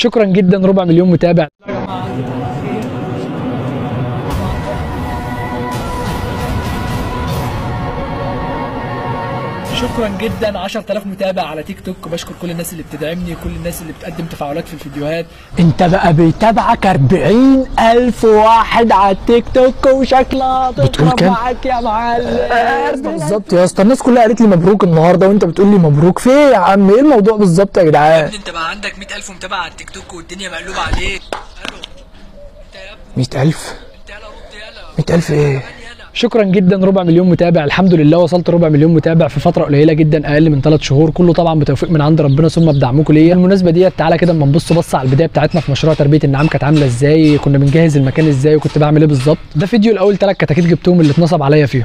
شكرا جدا ربع مليون متابع شكرا جدا 10000 متابع على تيك توك وبشكر كل الناس اللي بتدعمني كل الناس اللي بتقدم تفاعلات في الفيديوهات انت بقى بيتابعك 40000 واحد على التيك توك وشكلها بتقول كام؟ معاك يا معلم بالظبط يا اسطى الناس كلها قالت لي مبروك النهارده وانت بتقول لي مبروك في ايه يا عم ايه الموضوع بالظبط يا جدعان انت بقى عندك 100000 متابع على التيك توك والدنيا مقلوبه عليك الو انت يا ابني 100000 انت يلا رد يلا 100000 ايه شكرا جدا ربع مليون متابع الحمد لله وصلت ربع مليون متابع في فتره قليله جدا اقل من ثلاث شهور كله طبعا بتوفيق من عند ربنا ثم بدعمكم ليا بالمناسبه ديت تعالى كده اما نبص بص على البدايه بتاعتنا في مشروع تربيه النعام كانت عامله ازاي كنا بنجهز المكان ازاي وكنت بعمل ايه بالظبط ده فيديو الاول ثلاث كتاكيت جبتهم اللي اتنصب عليا فيهم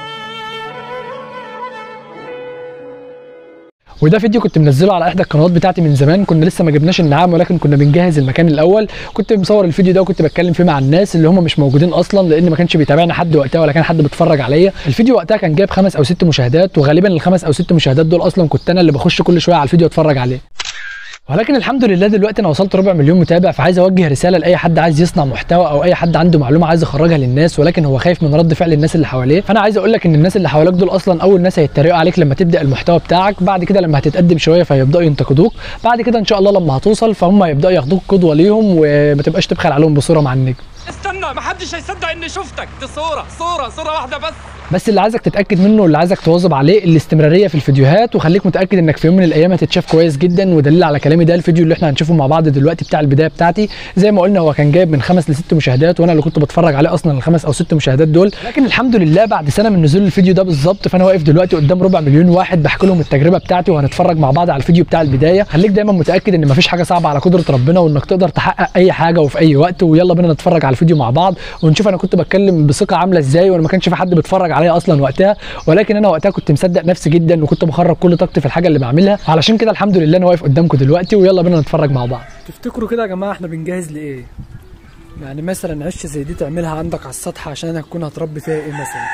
وده فيديو كنت منزله على احدى القنوات بتاعتي من زمان كنا لسه ما جبناش النعام ولكن كنا بنجهز المكان الاول كنت مصور الفيديو ده وكنت بتكلم فيه مع الناس اللي هم مش موجودين اصلا لان ما كانش بيتابعنا حد وقتها ولا كان حد بيتفرج عليا الفيديو وقتها كان جايب خمس او ست مشاهدات وغالبا الخمس او ست مشاهدات دول اصلا كنت انا اللي بخش كل شويه على الفيديو اتفرج عليه ولكن الحمد لله دلوقتي انا وصلت ربع مليون متابع فعايز اوجه رساله لاي حد عايز يصنع محتوى او اي حد عنده معلومه عايز يخرجها للناس ولكن هو خايف من رد فعل الناس اللي حواليه فانا عايز اقول لك ان الناس اللي حواليك دول اصلا اول ناس هيتريقوا عليك لما تبدا المحتوى بتاعك بعد كده لما هتتقدم شويه فيبداوا ينتقدوك بعد كده ان شاء الله لما هتوصل فهم يبداوا ياخدوك قدوه ليهم وما تبقاش تبخل عليهم بصوره مع النجم استنى محدش هيصدق اني شفتك دي صورة صورة صورة واحدة بس بس اللي عايزك تتاكد منه واللي عايزك تواظب عليه الاستمراريه في الفيديوهات وخليك متاكد انك في يوم من الايام هتتشاف كويس جدا ودليل على كلامي ده الفيديو اللي احنا هنشوفه مع بعض دلوقتي بتاع البدايه بتاعتي زي ما قلنا هو كان جايب من خمس لست مشاهدات وانا اللي كنت بتفرج عليه اصلا الخمس او ست مشاهدات دول لكن الحمد لله بعد سنه من نزول الفيديو ده بالظبط فانا واقف دلوقتي قدام ربع مليون واحد بحكي لهم التجربه بتاعتي وهنتفرج مع بعض على الفيديو بتاع البدايه خليك دايما متاكد ان مفيش حاجه صعبه على قدره ربنا وانك تقدر تحقق اي حاجه وفي اي وقت ويلا بينا نتفرج على الفيديو مع بعض ونشوف انا كنت بتكلم بثقه عامله ازاي وانا ما كانش في حد بيتفرج عليا اصلا وقتها ولكن انا وقتها كنت مصدق نفسي جدا وكنت بخرج كل طاقتي في الحاجه اللي بعملها علشان كده الحمد لله انا واقف قدامكم دلوقتي ويلا بينا نتفرج مع بعض تفتكروا كده يا جماعه احنا بنجهز لايه يعني مثلا عشه زي دي تعملها عندك على السطح عشان هتكون هتربي فيها ايه مثلا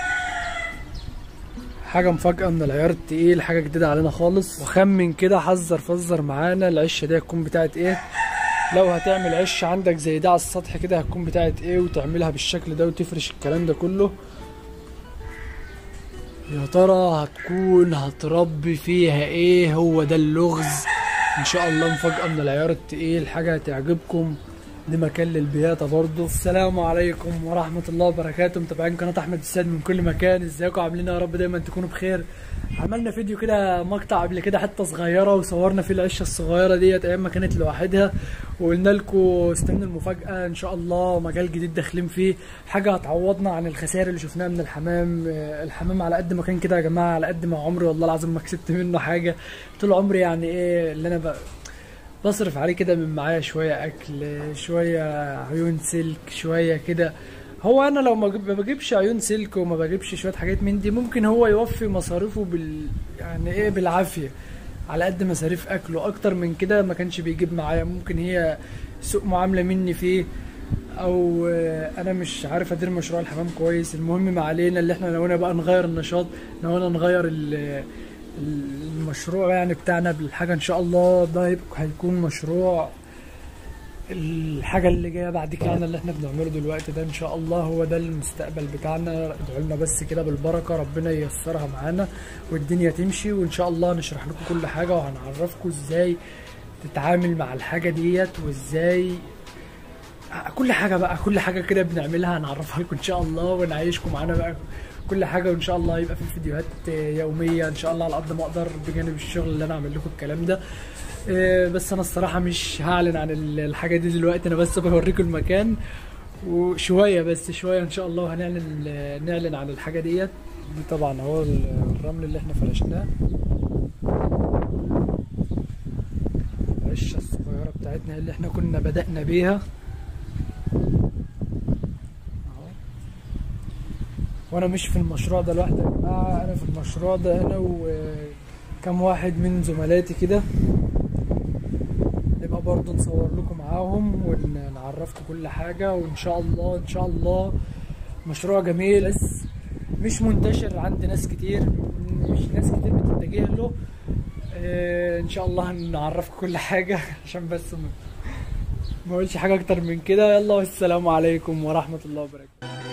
حاجه مفاجاه من العيار التقيل حاجه جديده علينا خالص وخمن كده حذر فزر معانا العشه دي هتكون بتاعت ايه لو هتعمل عش عندك زي ده على السطح كده هتكون بتاعت ايه وتعملها بالشكل ده وتفرش الكلام ده كله يا ترى هتكون هتربي فيها ايه هو ده اللغز ان شاء الله مفاجأة من العيار التقيل حاجة هتعجبكم دي مكان للبياتة برضو السلام عليكم ورحمة الله وبركاته متابعين قناة احمد السيد من كل مكان ازيكم عاملين إيه؟ يا رب دايما تكونوا بخير عملنا فيديو كده مقطع قبل كده حته صغيره وصورنا فيه العشه الصغيره ديت ايام ما كانت لوحدها وقلنا لكم استنوا المفاجاه ان شاء الله مجال جديد داخلين فيه حاجه هتعوضنا عن الخسائر اللي شفناها من الحمام آه، الحمام على قد ما كان كده يا جماعه على قد ما عمري والله العظيم ما كسبت منه حاجه طول عمري يعني ايه اللي انا بقى بصرف عليه كده من معايا شويه اكل شويه عيون سلك شويه كده هو انا لو ما بجيب- ما بجيبش عيون سلك وما بجيبش شويه حاجات من دي ممكن هو يوفي مصاريفه بال يعني ايه بالعافيه على قد مصاريف اكله اكتر من كده ما كانش بيجيب معايا ممكن هي سوء معامله مني فيه او آه، انا مش عارف ادير مشروع الحمام كويس المهم ما علينا اللي احنا ناويين بقى نغير النشاط ناويين نغير ال- المشروع يعني بتاعنا بالحاجه ان شاء الله ده هيبقى- هيكون مشروع الحاجة اللي جاية بعد كده اللي احنا بنعمله دلوقتي ده ان شاء الله هو ده المستقبل بتاعنا ادعوا لنا بس كده بالبركة ربنا ييسرها معانا والدنيا تمشي وان شاء الله نشرح لكم كل حاجة وهنعرفكم ازاي تتعامل مع الحاجة ديت وازاي كل حاجة بقى كل حاجة كده بنعملها هنعرفها لكم ان شاء الله ونعيشكم معانا بقى كل حاجة وان شاء الله يبقى في فيديوهات يومية ان شاء الله على قد ما اقدر بجانب الشغل اللي انا اعمل لكم الكلام ده آه، بس انا الصراحة مش هعلن عن ال- الحاجة دي دلوقتي انا بس بوريكم المكان وشوية بس شوية ان شاء الله هنعلن نعلن عن الحاجة ديت دي طبعا هو الرمل اللي احنا فرشناه العشة الصغيرة بتاعتنا اللي احنا كنا بدأنا بيها أهو. وانا مش في المشروع ده لوحدي يا جماعة انا في المشروع ده انا وكم واحد من زملاتي كده نبقى برضه نصور لكم معاهم ونعرفكم كل حاجة وإن شاء الله إن شاء الله مشروع جميل بس مش منتشر عند ناس كتير مش ناس كتير بتتجه له إيه ان شاء الله نعرفكم كل حاجه عشان بس ما ما اقولش حاجه اكتر من كده يلا والسلام عليكم ورحمه الله وبركاته